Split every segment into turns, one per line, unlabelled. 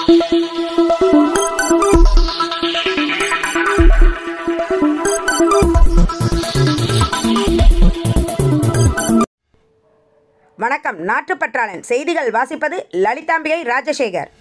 வணக்கம் நாட்டுப்பற்றாளன் செய்திகள் வாசிப்பது லலிதாம்பிகை ராஜசேகர்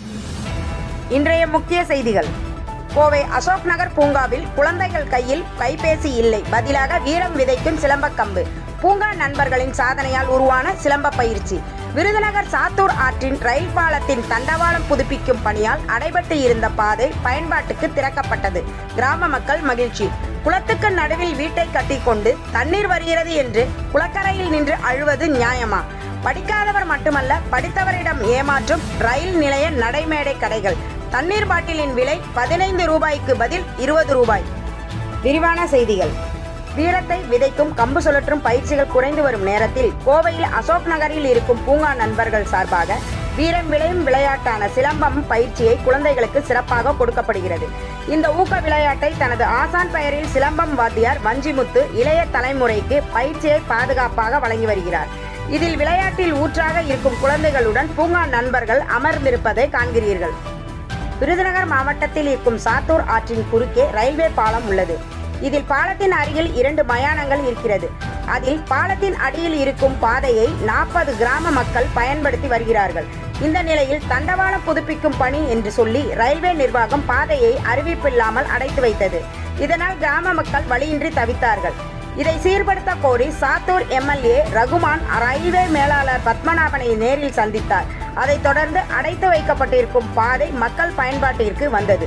இன்றைய முக்கிய செய்திகள் கோவை அசோக் நகர் பூங்காவில் குழந்தைகள் கையில் கைபேசி இல்லை பதிலாக வீரம் விதைக்கும் சிலம்பக்கம்பு பூங்கா நண்பர்களின் சாதனையால் உருவான சிலம்ப பயிற்சி விருதுநகர் சாத்தூர் ஆற்றின் ரயில் பாலத்தின் தண்டவாளம் புதுப்பிக்கும் பணியால் அடைபட்டு இருந்த பாதை பயன்பாட்டுக்கு திறக்கப்பட்டது கிராம மக்கள் மகிழ்ச்சி குளத்துக்கு நடுவில் வீட்டை கட்டிக்கொண்டு தண்ணீர் வருகிறது என்று குளக்கரையில் நின்று அழுவது நியாயமா படிக்காதவர் மட்டுமல்ல படித்தவரிடம் ஏமாற்றும் ரயில் நிலைய நடைமேடை கடைகள் தண்ணீர் பாட்டிலின் விலை பதினைந்து ரூபாய்க்கு பதில் இருபது ரூபாய் விரிவான செய்திகள் வீரத்தை விதைக்கும் கம்பு சுழற்றும் பயிற்சிகள் குறைந்து வரும் நேரத்தில் கோவையில் அசோக் நகரில் இருக்கும் பூங்கா நண்பர்கள் சார்பாக வீரம் விளையும் விளையாட்டான சிலம்பம் பயிற்சியை குழந்தைகளுக்கு சிறப்பாக கொடுக்கப்படுகிறது இந்த ஊக்க விளையாட்டை தனது ஆசான் பெயரில் சிலம்பம் வாத்தியார் வஞ்சிமுத்து இளைய தலைமுறைக்கு பயிற்சியை பாதுகாப்பாக வழங்கி வருகிறார் இதில் விளையாட்டில் ஊற்றாக இருக்கும் குழந்தைகளுடன் பூங்கா நண்பர்கள் அமர்ந்திருப்பதை காண்கிறீர்கள் விருதுநகர் மாவட்டத்தில் இருக்கும் சாத்தூர் ஆற்றின் குறுக்கே ரயில்வே பாலம் உள்ளது இதில் பாலத்தின் அருகில் இரண்டு மயானங்கள் இருக்கிறது அதில் பாலத்தின் அடியில் இருக்கும் பாதையை நாற்பது கிராம மக்கள் பயன்படுத்தி வருகிறார்கள் இந்த நிலையில் தண்டவாளம் புதுப்பிக்கும் பணி என்று சொல்லி ரயில்வே நிர்வாகம் பாதையை அறிவிப்பில்லாமல் அடைத்து வைத்தது இதனால் கிராம மக்கள் வழியின்றி தவித்தார்கள் இதை சீர்படுத்த கோரி சாத்தூர் எம்எல்ஏ ரகுமான் ரயில்வே மேலாளர் பத்மநாபனை நேரில் சந்தித்தார் அதைத் தொடர்ந்து அடைத்து வைக்கப்பட்டிருக்கும் பாதை மக்கள் பயன்பாட்டிற்கு வந்தது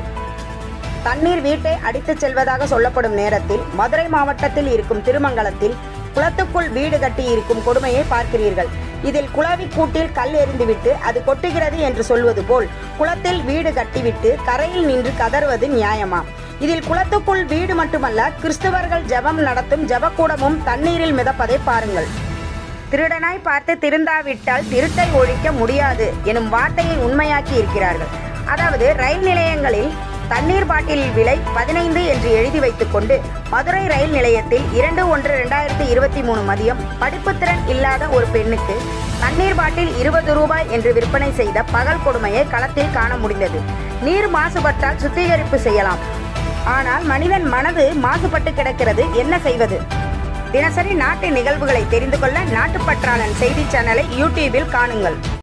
தண்ணீர் வீட்டை அடித்துச் செல்வதாக சொல்லப்படும் நேரத்தில் மதுரை மாவட்டத்தில் இருக்கும் திருமங்கலத்தில் குளத்துக்குள் வீடு கட்டி இருக்கும் கொடுமையை பார்க்கிறீர்கள் இதில் குளவி கூட்டில் கல் எறிந்துவிட்டு அது கொட்டுகிறது என்று சொல்வது போல் குளத்தில் வீடு கட்டிவிட்டு கரையில் நின்று கதறுவது நியாயமா இதில் குளத்துக்குள் வீடு மட்டுமல்ல கிறிஸ்தவர்கள் ஜெபம் நடத்தும் ஜெபக்கூடமும் தண்ணீரில் மிதப்பதை பாருங்கள் திருடனாய் பார்த்து திருந்தாவிட்டால் திருட்டை ஒழிக்க முடியாது எனும் வார்த்தையை உண்மையாக்கி இருக்கிறார்கள் அதாவது ரயில் நிலையங்களில் தண்ணீர் பாட்டில் விலை பதினைந்து என்று எழுதி வைத்துக்கொண்டு மதுரை ரயில் நிலையத்தில் இரண்டு ஒன்று ரெண்டாயிரத்தி இருபத்தி மூணு மதியம் படிப்புத்திறன் இல்லாத ஒரு பெண்ணுக்கு தண்ணீர் பாட்டில் இருபது ரூபாய் என்று விற்பனை செய்த பகல் கொடுமையை களத்தில் காண முடிந்தது நீர் மாசுபட்டால் சுத்திகரிப்பு செய்யலாம் ஆனால் மனிதன் மனது மாசுபட்டு கிடக்கிறது என்ன செய்வது தினசரி நாட்டு நிகழ்வுகளை தெரிந்து கொள்ள நாட்டுப்பற்றாளன் செய்தி சேனலை யூடியூபில் காணுங்கள்